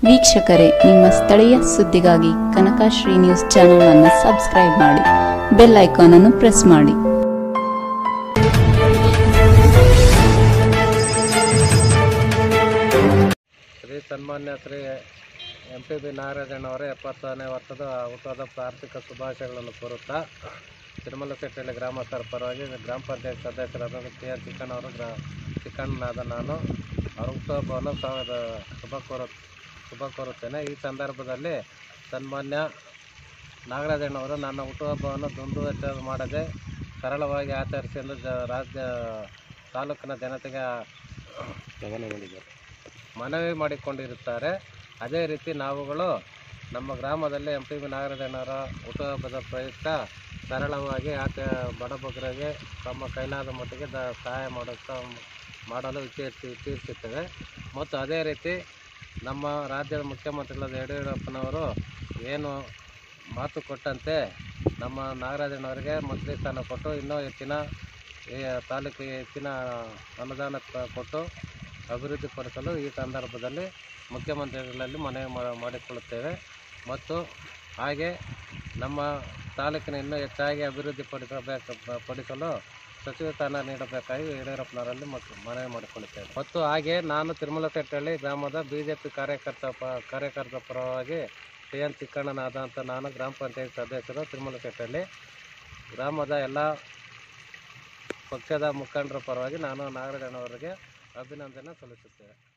ವೀಕ್ಷಕರೇ ನಿಮ್ಮ ಸ್ಥಳೀಯ ಸುದ್ದಿಗಾಗಿ ಕನಕಶ್ರೀ ನ್ಯೂಸ್ ಚಾನೆಲ್ ಅನ್ನು ಸಬ್ಸ್ಕ್ರೈಬ್ ಮಾಡಿ ಬೆಲ್ ಐಕಾನ್ ಅನ್ನು ಪ್ರೆಸ್ ಮಾಡಿ ಶ್ರೀ ಸನ್ಮಾನ್ಯ ಶ್ರೀ ಎಂ ಪಿ ಬಿ ನಾಗರಾಜಣ್ಣವರ ಎಪ್ಪತ್ತನೇ ವರ್ಷದ ಹುಟ್ಟುಹಬ್ಬದ ಆರ್ಥಿಕ ಶುಭಾಶಯಗಳನ್ನು ಕೋರುತ್ತಾ ತಿರುಮಲ ಶೆಟ್ಟಳ್ಳಿ ಗ್ರಾಮಸ್ಥರ ಪರವಾಗಿ ಗ್ರಾಮ ಪಂಚಾಯತ್ ಸದಸ್ಯರಾದ ಕೆ ಆರ್ ಚಿಕ್ಕಣ್ಣವರು ಗ್ರಾ ಚಿಕ್ಕಣ್ಣನಾದ ನಾನು ಅವರ ಹುಟ್ಟುಹಬ್ಬವನ್ನು ಸಾವಿರದ ಶುಭ ಕೋರು ಶುಭ ಕೋರುತ್ತೇನೆ ಈ ಸಂದರ್ಭದಲ್ಲಿ ಸನ್ಮಾನ್ಯ ನಾಗರಾಜಣ್ಣವರು ನನ್ನ ಹುಟ್ಟುಹಬ್ಬವನ್ನು ದುಂದುವೆಚ್ಚ ಮಾಡದೆ ಸರಳವಾಗಿ ಆಚರಿಸಿ ಎಂದು ಜ ರಾಜ್ಯ ತಾಲೂಕಿನ ಜನತೆಗೆ ಮನವಿ ಮಾಡಿಕೊಂಡಿರುತ್ತಾರೆ ಅದೇ ರೀತಿ ನಾವುಗಳು ನಮ್ಮ ಗ್ರಾಮದಲ್ಲಿ ಎಂ ಪಿ ಬಿ ನಾಗರಾಜಣ್ಣವರ ಹುಟ್ಟುಹಬ್ಬದ ಪ್ರಯುಕ್ತ ಸರಳವಾಗಿ ಆಚೆ ಬಡಬಗ್ಗರಿಗೆ ತಮ್ಮ ಕೈಲಾದ ಮಟ್ಟಿಗೆ ದ ಸಹಾಯ ಮಾಡುತ್ತಾ ಮಾಡಲು ಇಚ್ಛೆ ಇಚ್ಛಿಸುತ್ತೇವೆ ಮತ್ತು ಅದೇ ರೀತಿ ನಮ್ಮ ರಾಜ್ಯದ ಮುಖ್ಯಮಂತ್ರಿಗಳಾದ ಯಡಿಯೂರಪ್ಪನವರು ಏನು ಮಾತು ಕೊಟ್ಟಂತೆ ನಮ್ಮ ನಾಗರಾಜಣ್ಣವರಿಗೆ ಮಂತ್ರಿ ಸ್ಥಾನ ಕೊಟ್ಟು ಇನ್ನೂ ಹೆಚ್ಚಿನ ಈ ತಾಲೂಕಿಗೆ ಹೆಚ್ಚಿನ ಅನುದಾನ ಕ- ಕೊಟ್ಟು ಅಭಿವೃದ್ಧಿಪಡಿಸಲು ಈ ಸಂದರ್ಭದಲ್ಲಿ ಮುಖ್ಯಮಂತ್ರಿಗಳಲ್ಲಿ ಮನವಿ ಮಾ- ಮಾಡಿಕೊಳ್ಳುತ್ತೇವೆ ಮತ್ತು ಹಾಗೆ ನಮ್ಮ ತಾಲೂಕಿನ ಇನ್ನೂ ಹೆಚ್ಚಾಗಿ ಅಭಿವೃದ್ಧಿ ಪಡಿಸಬೇಕು ಪ- ಪಡಿಸಲು ಸಚಿವ ಸ್ಥಾನ ನೀಡಬೇಕಾಗಿ ಯಡಿಯೂರಪ್ಪನವರಲ್ಲಿ ಮತ್ತು ಮನವಿ ಮಾಡಿಕೊಳ್ಳುತ್ತೇವೆ ಮತ್ತು ಹಾಗೆ ನಾನು ತಿರುಮಲ ಶೆಟ್ಟಳ್ಳಿ ಗ್ರಾಮದ ಬಿ ಜೆ ಪಿ ಕಾರ್ಯಕರ್ತ ಪ ಕಾರ್ಯಕರ್ತ ಪರವಾಗಿ ಟಿ ಎನ್ ಚಿಕ್ಕಣ್ಣನಾದಂಥ ನಾನು ಗ್ರಾಮ ಪಂಚಾಯತ್ ಸದಸ್ಯರು ತಿರುಮಲ ಶೆಟ್ಟಳ್ಳಿ ಗ್ರಾಮದ ಎಲ್ಲ ಪಕ್ಷದ ಮುಖಂಡರ ಪರವಾಗಿ ನಾನು ನಾಗರಾಜಣ್ಣವರಿಗೆ ಅಭಿನಂದನೆ ಸಲ್ಲಿಸುತ್ತೇವೆ